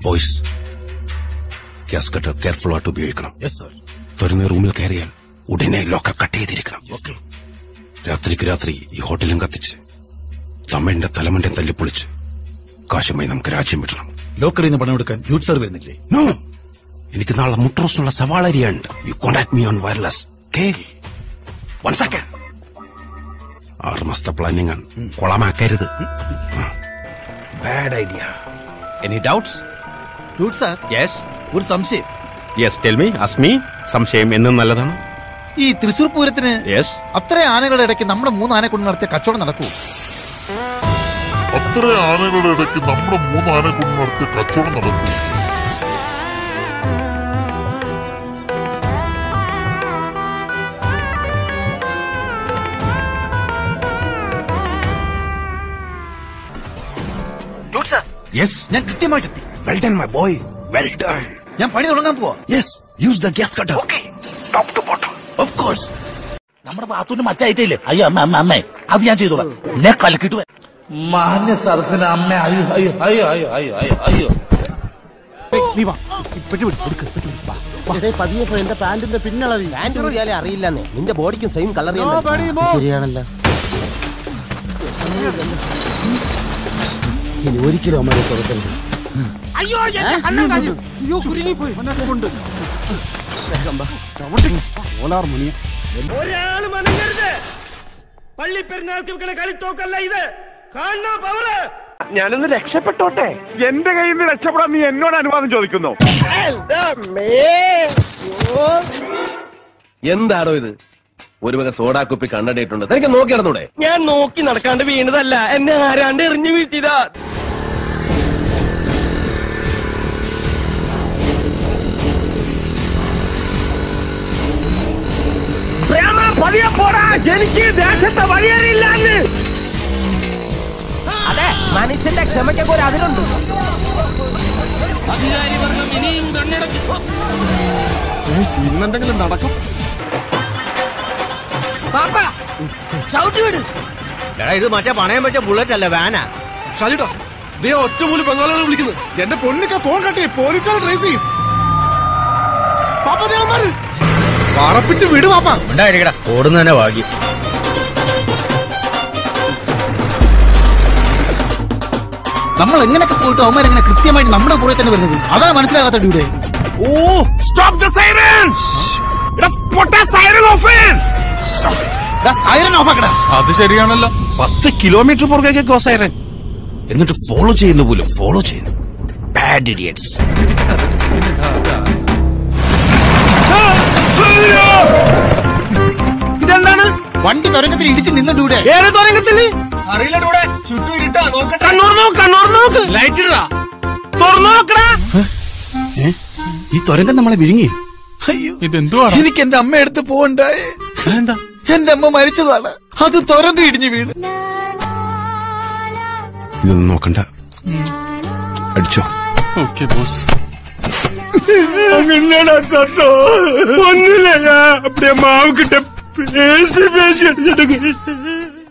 boys gas cutter careful ആയിട്ട് ഉപയോഗിക്കണം yes sir തുറന്ന റൂമിൽ കയറിയാൽ ഉടനെ ലോക്കർ കട്ട് ചെയ്തിരിക്കണം രാത്രിക്ക് രാത്രി ഈ ഹോട്ടലും കത്തിച്ച് തമിഴിന്റെ തലമണ്ടെ തല്ലിപ്പൊളിച്ച് കാശുമായി നമുക്ക് രാജ്യം വിടണം ലോക്കറിൽ നിന്ന് പണം എടുക്കാൻ യൂത്ത് സാർ വരുന്നില്ലേ നോ എനിക്ക് നാളെ മുട്രോസിനുള്ള സവാളരിയുണ്ട് you contact me on wireless കേ വൺ സെക്കൻഡ് ആറ് മാസത്തെ പ്ലാനിങ് ആണ് കൊളമാക്കരുത് bad idea any doubts youth sir yes ഒരു സംശയം യെസ് ടെൽ മീ അസ്മി സംശയം എന്നും നല്ലതാണ് ഈ തൃശൂർ പൂരത്തിന് യെസ് അത്ര ആനകളുടെ ഇടയ്ക്ക് നമ്മുടെ മൂന്ന് ആനെ കൊണ്ട് നടത്തിയ കച്ചവടം നടക്കൂ അത്ര ആനകളുടെ ഇടയ്ക്ക് നമ്മുടെ മൂന്ന് ആനെ കൊണ്ട് നടത്തിയ കച്ചവടം നടക്കും യെസ് ഞാൻ കൃത്യമായിട്ടെത്തി well done my boy well done ഞാൻ പണി തുടങ്ങാൻ പോവാ yes use the gas cutter top to bottom of course നമ്മുടെ ബാത്തൂന് മറ്റായിട്ടില്ലേ അയ്യോ അമ്മ അമ്മ അമ്മേ അത് ഞാൻ ചെയ്തോളാം എന്നെ കലക്കിട്ട് വേ- മാന്യ സരസിന് അമ്മ അയ്യോ അയ്യോ അയ്യോ അയ്യോ അയ്യോ അയ്യോ അയ്യോ പതിയെ പോ, എന്റെ പാന്റിന്റെ പിന്നളവി പാന്റ് ഊരിയാലേ അറിയില്ലെന്നേ നിന്റെ ബോഡിക്കും സെയിം കളർ ശരിയാണല്ലോ ഇനി ഒരിക്കലും അമ്മ തുറക്കരുത് ഒരാള് മനങ്ങരുത് പള്ളി പെരുന്നാൾക്ക് വെക്കണ കളിത്തോക്കല്ല ഇത് കാണാ പവറ് ഞാനൊന്ന് രക്ഷപ്പെട്ടോട്ടെ എന്റെ കയ്യിൽ നിന്ന് രക്ഷപ്പെടാൻ നീ എന്നോട് അനുവാദം ചോദിക്കുന്നു എന്താണോ ഇത് ഒരു വക സോഡാ കുപ്പി കണ്ണടയിട്ടുണ്ട് തനിക്ക് നോക്കി നടന്നൂടെ ഞാൻ നോക്കി നടക്കാണ്ട് വീണതല്ല എന്നെ ആരാണ്ട് എറിഞ്ഞു വീഴ്ത്തിയതാ പ്രേമ പതിയെ പോടാ എനിക്ക് ദേശത്തെ വഴിയറിയില്ലാന്ന് അതെ മനുഷ്യന്റെ ക്ഷമയ്ക്കൊക്കെ ഒരു അതിലുണ്ട് ഇന്നെന്തെങ്കിലും നടക്കും ഇത് മറ്റേ പണയം വെച്ച ബുള്ളറ്റ് അല്ല വാനാ ഷാജിട്ടോ ദേ ഒറ്റമൂലി ബംഗാളികളെ വിളിക്കുന്നത് എന്റെ പൊന്നിക്ക ഫോൺ കട്ടി പോലീസുകാരെ ട്രേസ് ചെയ്യും പാപ്പ ദേവന്മാര് പറപ്പിച്ച് വിട് പാപ്പ ഉണ്ടായിരിക്കടാ ഓടുന്നതന്നെ ഭാഗ്യം നമ്മൾ എങ്ങനെയൊക്കെ പോയിട്ട് അവന്മാരെങ്ങനെ കൃത്യമായിട്ട് നമ്മുടെ പുറകെ തന്നെ വരുന്നത് അതാ മനസ്സിലാകാത്ത ഇവിടെ ഓ സ്റ്റോപ്പ് ദ സൈറൻ പൊട്ട സൈറൻ ഓഫ് സൈറൻ ഓഫ് ആക്കടാ അത് ശരിയാണല്ലോ പത്ത് കിലോമീറ്റർ പുറകെ ഗോ സൈറൻ എന്നിട്ട് ഫോളോ ചെയ്യുന്ന പോലും ഫോളോ ചെയ്യുന്നു ബാഡ് ഇഡിയറ്റ്സ് ഇതെന്താണ് വണ്ടി തുരങ്കത്തിൽ ഇടിച്ച് നിന്നിട്ട് ഇവിടെ ഏത് തുരങ്കത്തില് അറിയില്ല ചുറ്റും ഇരുട്ടാ നോക്കട്ടെ കണ്ണൂർ നോക്ക് കണ്ണൂർ നോക്ക് ലൈറ്റ് ഇടാ തുറന്നു നോക്കടാ ഈ തുരങ്കം നമ്മളെ വിഴുങ്ങി അയ്യോ ഇതെന്തുവാണ് എനിക്ക് എന്റെ അമ്മ എടുത്ത് പോകണ്ടായേ എന്താ എന്റെ അമ്മ മരിച്ചതാണ് അത് തുരങ്കം ഇടിഞ്ഞു വീണ് ഇതൊന്നും നോക്കണ്ട അടിച്ചോ അങ്ങനെയാ സത്തോ ഒന്നുമില്ല அப்படியே மாவு கிட்ட பேசி பேசி அடிச்சிட்டு